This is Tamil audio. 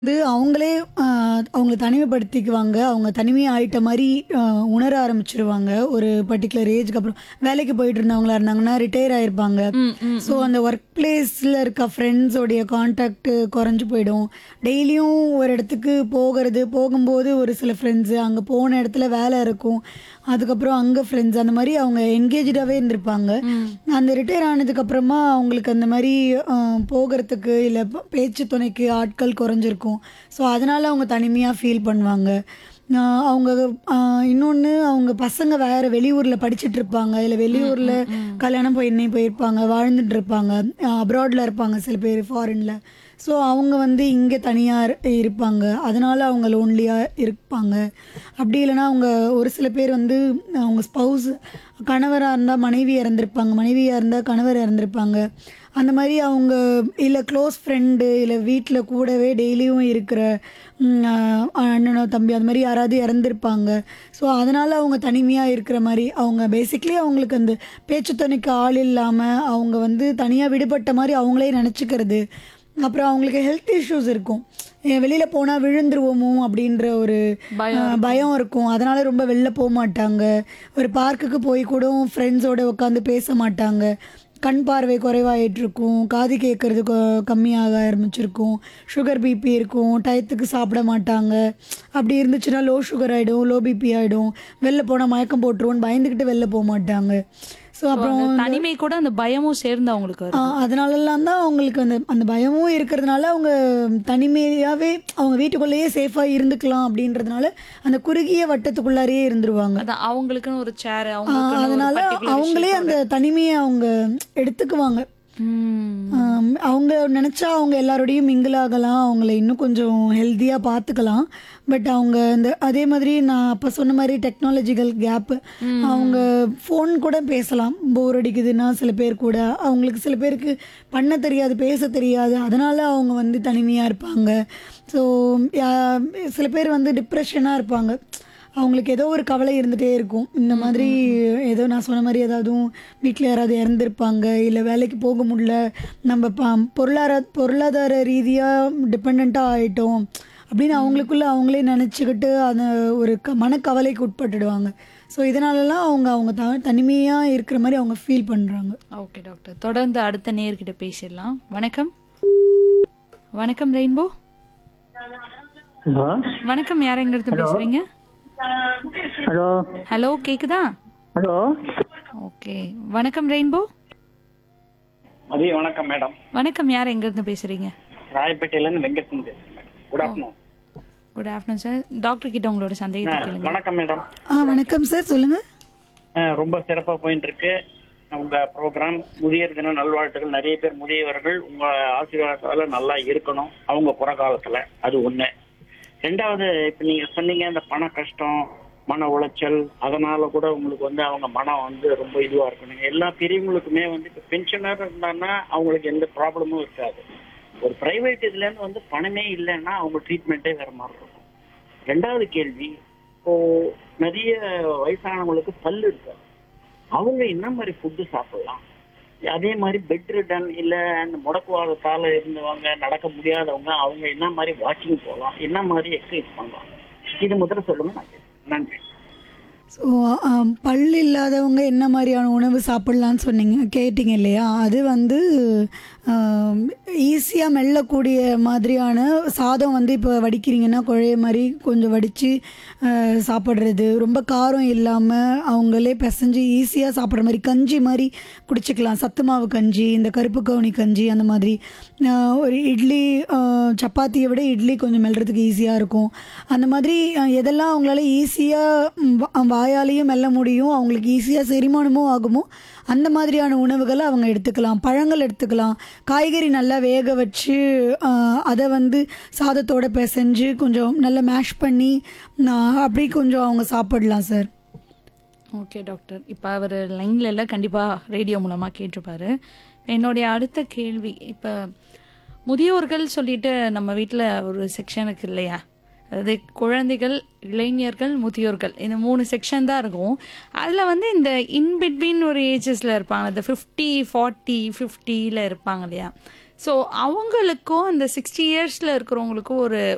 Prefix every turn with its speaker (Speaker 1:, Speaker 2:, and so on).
Speaker 1: வந்து அவங்களே அ அவங்கள தனிமைப்படுத்திக்குவாங்க. அவங்க தனிமையா ஆயிட்ட மாரி அ உணர ஆரம்பிச்சுருவாங்க. ஒரு பர்ட்டிகுலர் ஏஜ்க்கு அப்புறம். வேலைக்கு போயிட்டு இருந்தவங்களா இருந்தாங்கன்னா, ரிட்டயர் ஆயிருப்பாங்க.
Speaker 2: ம், ம்,
Speaker 1: ஸோ அந்த ஒர்க் பிளேஸ்ல இருக்க ஃப்ரெண்ட்ஸோடைய கான்டாக்ட் குறைஞ்சு போயிடும். டெய்லியும் ஒரு இடத்துக்கு போகறது, போகும்போது ஒரு சில ஃப்ரெண்ட்ஸு, அங்க போன இடத்துல வேலை இருக்கும். அதுக்கப்புறம் அங்க ஃப்ரெண்ட்ஸ் அந்த மாரி அவங்க என்கேஜ்டாவே இருந்திருப்பாங்க.
Speaker 2: ம்.
Speaker 1: அந்த ரிட்டயர் ஆனதுக்கு அப்புறமா அவங்களுக்கு அந்த மாரி அ போகறதுக்கு இல்ல ப பேச்சு துணைக்கு ஆட்கள் குறைஞ்சிருக்கும். ஸோ அதனால அவங்க தனிமையா ஃபீல் பண்ணுவாங்க. அ அவங்க அ இன்னொன்னு அவங்க பசங்க வேற வெளியூர்ல படிச்சுட்டு இருப்பாங்க. இல்ல வெளியூர்ல கல்யாணம் பண்ணி போயிருப்பாங்க. வாழ்ந்துட்டு இருப்பாங்க. அ அப்ராட்ல இருப்பாங்க சில பேர் ஃபாரின்ல. ஸோ அவங்க வந்து இங்க தனியா இரு இருப்பாங்க. அதனால அவங்க லோன்லியா இருப்பாங்க. அப்படி இல்லன்னா அவங்க ஒரு சில பேர் வந்து அவங்க ஸ்பௌஸ் கணவரா இருந்தா மனைவி இறந்திருப்பாங்க. மனைவியா இருந்தா கணவர் இறந்திருப்பாங்க. அந்த மாரி அவங்க இல்ல க்ளோஸ் ஃப்ரெண்டு இல்ல வீட்ல கூடவே டெய்லியும் இருக்கிற ம் அ அண்ணனோ, தம்பியோ அந்த மாரி யாராவது இறந்திருப்பாங்க. ஸோ அதனால அவங்க தனிமையா இருக்கிற மாரி அவங்க பேசிக்கலி அவங்களுக்கு அந்த பேச்சு துணைக்கு ஆள் இல்லாம அவங்க வந்து தனியா விடுபட்ட மாரி அவங்களே நெனச்சுக்கிறது. அப்புறம் அவங்களுக்கு ஹெல்த் இஷ்யூஸ் இருக்கும். எ வெளியில போனா விழுந்துருவோமோ அப்படின்ற ஒரு
Speaker 2: பயம்
Speaker 1: அ பயம் இருக்கும். அதனால ரொம்ப வெளில போமாட்டாங்க. ஒரு பார்க்குக்கு போய் கூட ஃப்ரெண்ட்ஸோட உட்காந்து பேச மாட்டாங்க. கண் பார்வை குறைவாயிட்டுருக்கும். காது கேட்கறது கொ கம்மியாக ஆரம்பிச்சிருக்கும். சுகர், பிபி இருக்கும். டயத்துக்கு சாப்பிட மாட்டாங்க. அப்படி இருந்துச்சுன்னா லோ சுகர் ஆயிடும். லோ பிபி ஆயிடும். வெளில போனா மயக்கம் போட்டுருவோம்ன்னு பயந்துகிட்டு வெளில போமாட்டாங்க. ஸோ
Speaker 2: ஸோ
Speaker 1: அப்புறம்
Speaker 2: அந்த தனிமை கூட அந்த பயமும் சேர்ந்து அவங்களுக்கு
Speaker 1: ஆ
Speaker 2: வருது.
Speaker 1: அதனாலலாம் தான் அவங்களுக்கு அந்த அந்த பயமும் இருக்கிறதுனால அவங்க தனிமையாவே அவங்க வீட்டுக்குள்ளேயே சேஃபா இருந்துக்கலாம் அப்படின்றதுனால, அந்த குறுகிய வட்டத்துக்குள்ளாரயே இருந்துருவாங்க.
Speaker 2: அதான் அவங்களுக்குன்னு ஒரு சேர்,
Speaker 1: ஆ
Speaker 2: அவங்களுக்குன்னு ஒரு
Speaker 1: அதனால
Speaker 2: பர்ட்டிகுலர்
Speaker 1: அவங்களே அந்த
Speaker 2: விஷயத்தோட
Speaker 1: தனிமைய அவங்க எடுத்துக்குவாங்க.
Speaker 2: ம்.
Speaker 1: ஆம், அவங்க நெனச்சா அவங்க எல்லாரோடையும் மிங்கிள் ஆகலாம். அவங்கள இன்னும் கொஞ்சம் ஹெல்த்தியா பார்த்துக்கலாம். பட் அவங்க இந்த அதே மாதிரி நான் அப்ப சொன்ன மாரி டெக்னாலஜிக்கல் கேப் அவங்க ஃபோன் கூட பேசலாம். போர் அடிக்குதுன்னா சில பேர் கூட. அவங்களுக்கு சில பேருக்கு பண்ண தெரியாது, பேச தெரியாது. அதனால அவங்க வந்து தனிமையா இருப்பாங்க. ஸோ யா சில பேர் வந்து டிப்ரஷனா இருப்பாங்க. அவங்களுக்கு ஏதோ ஒரு கவலை இருந்துட்டே இருக்கும். இந்த மாதிரி ஏதோ நான் சொன்ன மாரி ஏதாவதும் வீட்ல யாராவது இறந்திருப்பாங்க. இல்ல வேலைக்கு போக முடியல. நம்ம ப பொருளார பொருளாதார ரீதியா டிபெண்டன்ட்டா ஆயிட்டோம். அப்படின்னு அவங்களுக்குள்ள அவங்களே நெனச்சுக்கிட்டு அந்த ஒரு க மனக்கவலைக்கு உட்பட்டுடுவாங்க. ஸோ இதனாலலாம் அவங்க அவங்க த தனிமையா இருக்கிற மாரி அவங்க ஃபீல் பண்றாங்க.
Speaker 2: Okay doctor. தொடர்ந்து அடுத்த நேயர்கிட்ட பேசிடலாம். வணக்கம். வணக்கம் ரெயின்போ.
Speaker 3: ஹலோ
Speaker 2: வணக்கம் யார் எங்க இருந்து பேசுறீங்க?
Speaker 3: ஹலோ
Speaker 2: ஹலோ கேக்குதா?
Speaker 3: Hello
Speaker 2: okay. வணக்கம் ரெயின்போ.
Speaker 4: மதிய வணக்கம் மேடம்
Speaker 2: வணக்கம் யார் எங்க இருந்து பேசுறீங்க?
Speaker 4: ராயப்பேட்டையிலேருந்து வெங்கட்டன் பேசுறேன் madam good afternoon
Speaker 2: good afternoon sir. Doctor கிட்ட உங்களோட சந்தேகத்தை கேளுங்க.
Speaker 4: வணக்கம் மேடம்
Speaker 1: ஆ வணக்கம் சார் சொல்லுங்க.
Speaker 4: அஹ், ரொம்ப சிறப்பா போயிட்டு இருக்கு உங்க ப்ரோக்ராம் முதியோர் தின நல்வாழ்த்துக்கள் நிறைய பேர் முதியவர்கள் உங்க ஆசீர்வாதத்தால நல்லா இருக்கணும் அவங்க புற காலத்துல அது ஒண்ணு ரெண்டாவது இப்ப நீங்க சொன்னீங்க இந்த பண கஷ்டம் மன உளைச்சல் அதனால கூட உங்களுக்கு வந்து அவங்க மனம் வந்து ரொம்ப இதுவா இருக்கணும் எல்லா பெரியவங்களுக்குமே வந்து இப்ப பென்ஷனர் இருந்தாங்கன்னா அவங்களுக்கு எந்த ப்ராப்ளமும் இருக்காது ஒரு பிரைவேட் இதுல இருந்து வந்து பணமே இல்லைன்னா அவங்க ட்ரீட்மெண்ட்டே வேற மாதிரி இருக்கும் ரெண்டாவது கேள்வி இப்போ நிறைய வயசானவங்களுக்கு பல்லு இருக்காது அவங்க என்ன மாதிரி ஃபுட்டு சாப்பிடலாம் அதே மாதிரி பெட் ரிட்டன் இல்ல அந்த முடக்குவாதத்தால இருந்தவங்க நடக்க முடியாதவங்க அவங்க என்ன மாதிரி வாக்கிங் போகலாம் என்ன மாதிரி எக்ஸசைஸ் பண்ணலாம் இது முதல்ல சொல்லுங்க நான் கேட்கிறேன். நன்றி
Speaker 1: ஸோ பல் இல்லாதவங்க என்ன மாதிரியான உணவு சாப்பிட்லான்னு சொன்னீங்க கேட்டிங்க இல்லையா அது வந்து ஈஸியாக மெல்லக்கூடிய மாதிரியான சாதம் வந்து இப்போ வடிக்கிறீங்கன்னா குழைய மாதிரி கொஞ்சம் வடித்து சாப்பிட்றது ரொம்ப காரம் இல்லாமல் அவங்களே பிசைஞ்சு ஈஸியாக சாப்பிட்ற மாதிரி கஞ்சி மாதிரி குடிச்சிக்கலாம் சத்து மாவு கஞ்சி இந்த கருப்பு கவுனி கஞ்சி அந்த மாதிரி ஆஹ் ஒரு இட்லி ஆஹ் சப்பாத்தியை விட இட்லி கொஞ்சம் மெல்றதுக்கு ஈஸியாக இருக்கும் அந்த மாதிரி ஆஹ் எதெல்லாம் அவங்களால ஈஸியாக வாயாலேயும் மெல்ல முடியும் அவங்களுக்கு ஈஸியாக செரிமானமும் ஆகுமோ அந்த மாதிரியான உணவுகளை அவங்க எடுத்துக்கலாம் பழங்கள் எடுத்துக்கலாம் காய்கறி நல்லா வேக வச்சு ஆஹ் அதை வந்து சாதத்தோட பிசைஞ்சு கொஞ்சம் நல்லா மேஷ் பண்ணி ஆஹ் அப்படி கொஞ்சம் அவங்க சாப்பிடலாம் சார்
Speaker 2: ஓகே டாக்டர். இப்போ அவர் லைன்ல இல்ல கண்டிப்பா ரேடியோ மூலமா கேட்டிருப்பாரு. என்னுடைய அடுத்த கேள்வி இப்போ முதியோர்கள் சொல்லிட்டு நம்ம வீட்டில் ஒரு செக்ஷன் இருக்கு இல்லையா? அதாவது குழந்தைகள், இளைஞர்கள், முதியோர்கள் இந்த மூணு செக்ஷன் தான் இருக்கும். அதில் வந்து இந்த இன் பிட்வீன் ஒரு ஏஜஸில் இருப்பாங்க. இந்த ஃபிஃப்டி ஃபார்ட்டி ஃபிஃப்டியில் இருப்பாங்க இல்லையா? ஸோ அவங்களுக்கும் இந்த சிக்ஸ்டி இயர்ஸில் இருக்கிறவங்களுக்கும் ஒரு